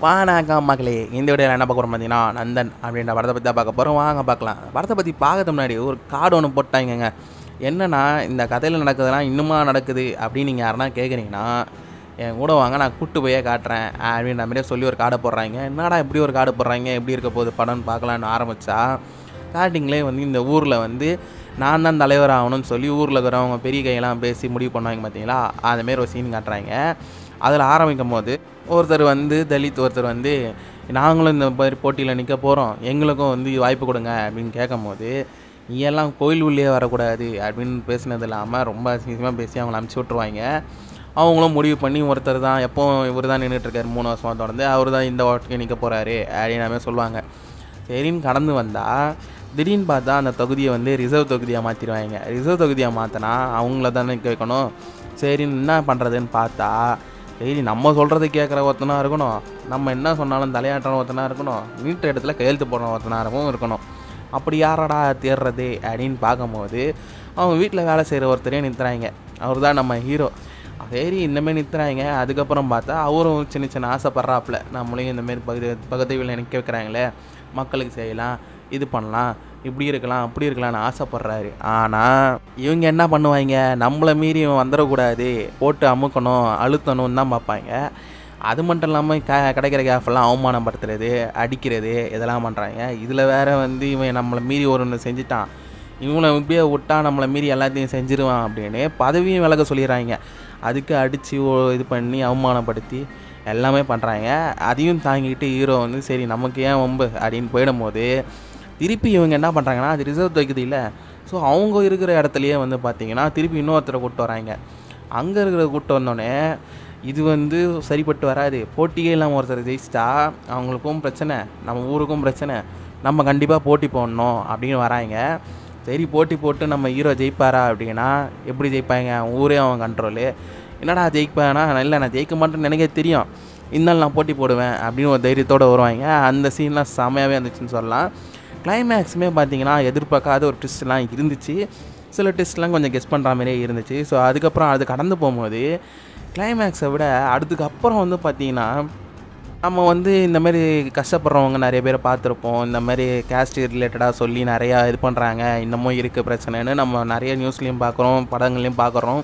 வணக்கம் மக்களே இந்த வீடியோவில் என்ன பார்க்க போகிறோம் பார்த்தீங்கன்னா நந்தன் அப்படின்ற படத்தை பற்றி தான் பார்க்க போகிறோம் வாங்க பார்க்கலாம் படத்தை பற்றி பார்க்கறதுக்கு முன்னாடி ஒரு கார்டு ஒன்று போட்டாங்கங்க என்னன்னா இந்த கதையில் நடக்குதெல்லாம் இன்னுமா நடக்குது அப்படின்னு நீங்கள் யாருன்னா கேட்குறீங்கன்னா என் கூட வாங்க நான் கூட்டு போயே காட்டுறேன் அப்படின்ற மாதிரியே சொல்லி ஒரு கார்டை போடுறாங்க என்னடா இப்படி ஒரு கார்டு போடுறாங்க எப்படி இருக்க போகுது படம்னு பார்க்கலான்னு ஆரம்பித்தா ஸ்டார்டிங்லேயே வந்து இந்த ஊரில் வந்து நான் தான் தலைவர் ஆகணும்னு சொல்லி ஊரில் இருக்கிறவங்க பெரிய கையெல்லாம் பேசி முடிவு பண்ணுவாங்க பார்த்தீங்களா அதுமாரி ஒரு சீன் காட்டுறாங்க அதில் ஆரம்பிக்கும் போது ஒருத்தர் வந்து தலித் ஒருத்தர் வந்து நாங்களும் இந்த மாதிரி போட்டியில் நிற்க போகிறோம் எங்களுக்கும் வந்து வாய்ப்பு கொடுங்க அப்படின்னு கேட்கும்போது நீ எல்லாம் கோயில் உள்ளே வரக்கூடாது அப்படின்னு பேசினது இல்லாமல் ரொம்ப அசிங்கமாக பேசி அவங்கள அனுப்பிச்சி விட்ருவாங்க அவங்களும் முடிவு பண்ணி ஒருத்தர் தான் எப்போ இவர் தான் நின்றுட்டுருக்காரு மூணு வருஷமாக தொடர்ந்து அவர் தான் இந்த ஓட்டுக்கு நிற்க போகிறாரு அப்படின்னு மாதிரி சொல்லுவாங்க சரின்னு கடந்து வந்தால் திடீர்னு பார்த்தா அந்த தொகுதியை வந்து ரிசர்வ் தொகுதியாக மாற்றிடுவாங்க ரிசர்வ் தொகுதியாக மாற்றினா அவங்கள தானே நிற்க வைக்கணும் சரின்னு என்ன பண்ணுறதுன்னு பார்த்தா சரி நம்ம சொல்கிறத கேட்குற ஒருத்தனாக இருக்கணும் நம்ம என்ன சொன்னாலும் தலையாட்டுற ஒருத்தனாக இருக்கணும் நீட்ட இடத்துல கையெழுத்து போடுற ஒருத்தனாகவும் இருக்கணும் அப்படி யாரடா தேடுறது அப்படின்னு பார்க்கும்போது அவங்க வீட்டில் வேலை செய்கிற ஒருத்தரே நிறுத்துறாங்க அவர் தான் நம்ம ஹீரோ சரி இந்தமாரி நிறுத்துறாங்க அதுக்கப்புறம் பார்த்தா அவரும் சின்ன சின்ன ஆசைப்படுறாப்புல நம்மளையும் இந்தமாரி பகுதி பகுதியில் நிற்க வைக்கிறாங்களே மக்களுக்கு செய்யலாம் இது பண்ணலாம் இப்படி இருக்கலாம் அப்படி இருக்கலாம்னு ஆசைப்படுறாரு ஆனால் இவங்க என்ன பண்ணுவாங்க நம்மளை மீறி இவன் வந்துடக்கூடாது போட்டு அமுக்கணும் அழுத்தணும்னு தான் பார்ப்பாங்க அது மட்டும் இல்லாமல் க கிடைக்கிற கேஃபெல்லாம் அவமானப்படுத்துறது அடிக்கிறது இதெல்லாம் பண்ணுறாங்க இதில் வேற வந்து இவன் நம்மளை மீறி ஒரு ஒன்று செஞ்சுட்டான் இவனை இப்படியே விட்டா நம்மளை மீறி எல்லாத்தையும் செஞ்சிருவான் அப்படின்னு பதவியும் விலக சொல்லிடுறாங்க அதுக்கு அடித்து இது பண்ணி அவமானப்படுத்தி எல்லாமே பண்ணுறாங்க அதையும் தாங்கிட்டு ஹீரோ வந்து சரி நமக்கு ஏன் வம்பு அப்படின்னு போயிடும்போது திருப்பி இவங்க என்ன பண்ணுறாங்கன்னா அது ரிசர்வ் தொகுதி இல்லை ஸோ அவங்க இருக்கிற இடத்துலையே வந்து பார்த்தீங்கன்னா திருப்பி இன்னொருத்தரை கூப்பிட்டு வராங்க அங்கே இருக்கிற கூப்பிட்டு வந்தோடனே இது வந்து சரிப்பட்டு வராது போட்டியே இல்லாமல் ஒருத்தர் ஜெயிச்சிட்டா அவங்களுக்கும் பிரச்சனை நம்ம ஊருக்கும் பிரச்சனை நம்ம கண்டிப்பாக போட்டி போடணும் அப்படின்னு வராங்க சரி போட்டி போட்டு நம்ம ஹீரோ ஜெயிப்பாரா அப்படின்னா எப்படி ஜெயிப்பாங்க அவன் ஊரே அவன் கண்ட்ரோலு என்னடா ஜெயிப்பானா இல்லை நான் ஜெயிக்க மாட்டேன்னு எனக்கே தெரியும் இருந்தாலும் நான் போட்டி போடுவேன் அப்படின்னு ஒரு தைரியத்தோடு வருவாங்க அந்த சீன்லாம் செமையாகவே இருந்துச்சுன்னு சொல்லலாம் கிளைமேக்ஸுமே பார்த்தீங்கன்னா எதிர்பார்க்காத ஒரு ட்விஸ்ட்லாம் இருந்துச்சு சில டெஸ்ட்லாம் கொஞ்சம் கெஸ் பண்ணுற மாதிரியே இருந்துச்சு ஸோ அதுக்கப்புறம் அது கடந்து போகும்போது கிளைமேக்ஸை விட அதுக்கு அப்புறம் வந்து பார்த்தீங்கன்னா நம்ம வந்து இந்த மாதிரி கஷ்டப்படுறவங்க நிறைய பேரை பார்த்துருப்போம் இந்த மாதிரி கேஸ்ட் ரிலேட்டடாக சொல்லி நிறையா இது பண்ணுறாங்க இன்னமும் இருக்குது பிரச்சனைன்னு நம்ம நிறைய நியூஸ்லேயும் பார்க்குறோம் படங்கள்லையும் பார்க்குறோம்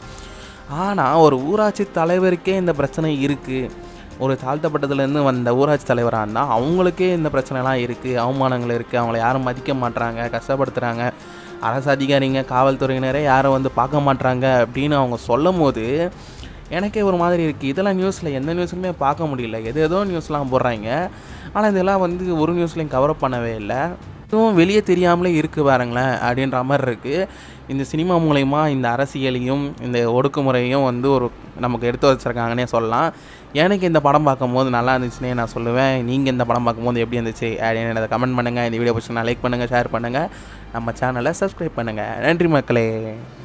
ஆனால் ஒரு ஊராட்சி தலைவருக்கே இந்த பிரச்சனை இருக்குது ஒரு தாழ்த்தப்பட்டதுலேருந்து வந்த ஊராட்சி தலைவராக இருந்தால் அவங்களுக்கே இந்த பிரச்சனைலாம் இருக்குது அவமானங்கள் இருக்குது அவங்கள யாரும் மதிக்க மாட்றாங்க கஷ்டப்படுத்துகிறாங்க அரசு அதிகாரிங்க காவல்துறையினரே யாரும் வந்து பார்க்க மாட்றாங்க அப்படின்னு அவங்க சொல்லும் போது எனக்கே ஒரு மாதிரி இருக்குது இதெல்லாம் நியூஸில் எந்த நியூஸுமே பார்க்க முடியல எது ஏதோ நியூஸ்லாம் போடுறாங்க ஆனால் இதெல்லாம் வந்து ஒரு நியூஸ்லையும் கவர் பண்ணவே இல்லை இதுவும் வெளியே தெரியாமலே இருக்குது பாருங்களேன் அப்படின்ற மாதிரி இருக்குது இந்த சினிமா மூலயமா இந்த அரசியலையும் இந்த ஒடுக்குமுறையும் வந்து ஒரு நமக்கு எடுத்து வச்சுருக்காங்கன்னே சொல்லலாம் எனக்கு இந்த படம் பார்க்கும்போது நல்லா இருந்துச்சுன்னே நான் சொல்லுவேன் நீங்கள் இந்த படம் பார்க்கும்போது எப்படி இருந்துச்சு அப்படின்னு அதை கமெண்ட் பண்ணுங்கள் இந்த வீடியோ பிடிச்சி லைக் பண்ணுங்கள் ஷேர் பண்ணுங்கள் நம்ம சேனலை சப்ஸ்கிரைப் பண்ணுங்கள் நன்றி மக்களே